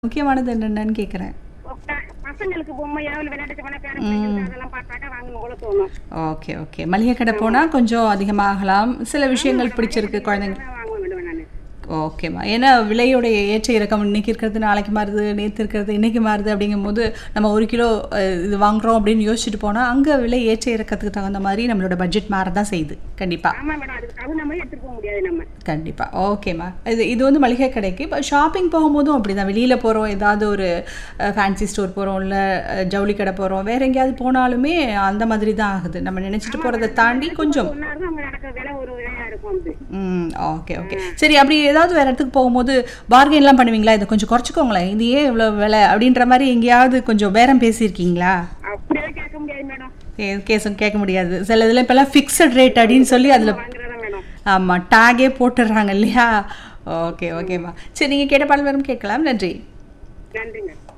முக்கியமானது என்னென்னு கேட்குறேன் ப- பசங்களுக்கு பொம்மையோ இல்ல விளையாட்டு பண்ண பேர பிள்ளைங்களுக்கு அதெல்லாம் பார்த்தாக்கா வாங்கணும் போல தோணும் ஓகே ஓகே மளிகை கடை போனால் கொஞ்சம் அதிகமாகலாம் சில விஷயங்கள் பிடிச்சிருக்கு குழந்தைங்க அதான் வாங்க விடுவேன் நான் ஓகேம்மா ஏன்னா விலையோடைய ஏற்ற இறக்கம் இன்னைக்கு இருக்கிறது நாளைக்கு மாறுது நேற்று இருக்கிறது இன்னைக்கு மாறுது அப்படிங்கும்போது நம்ம ஒரு கிலோ அஹ், இது வாங்குறோம் அப்படின்னு யோசிச்சுட்டு போனால் அங்கே விலை ஏற்ற இறக்கத்துக்கு தகுந்த மாதிரி நம்மளோட பட்ஜெட் மாற தான் செய்யுது கண்டிப்பாக ஆமா மேடம் அதுக்கு தகுந்த மாதிரி எடுத்துட்டு போக முடியாது நம்ம கண்டிப்பாக ஓகேம்மா இது இது வந்து மளிகை கடைக்கு இப்போ ஷாப்பிங் போகும்போதும் அப்படி தான் வெளியில் போகிறோம் ஏதாவது ஒரு ஃபேன்சி ஸ்டோர் போகிறோம் இல்லை ஜவுளி கடை போகிறோம் வேற எங்கேயாவது போனாலுமே அந்த மாதிரி தான் ஆகுது நம்ம நினச்சிட்டு போகிறத தாண்டி கொஞ்சம் ஒன்னா இருக்கும் அவங்க நடக்கிற விலை ஒரு விலையா இருக்கும் அது ம் ஓகே ஓகே சரி அப்படி ஏதாவது வேற இடத்துக்கு போகும்போது பார்கென்லாம் பண்ணுவீங்களா இதை கொஞ்சம் குறைச்சிக்கோங்களேன் இது ஏன் இவ்வளோ விலை அப்படின்ற மாதிரி எங்கேயாவது கொஞ்சம் பேரம் பேசியிருக்கீங்களா அப்படியே கேட்க முடியாது மேடம் கே- கேஸும் கேட்க முடியாது சில இதில் இப்போல்லாம் ஃபிக்ஸட் ரேட் அப்படின்னு சொல்லி அதில் வாங்குறதா மேடம் ஆமாம் டேகே போட்டுடுறாங்க இல்லையா ஓகே ஓகேம்மா சரி நீங்கள் கேட்ட பாடல் வரும் கேட்கலாம் நன்றி நன்றிங்க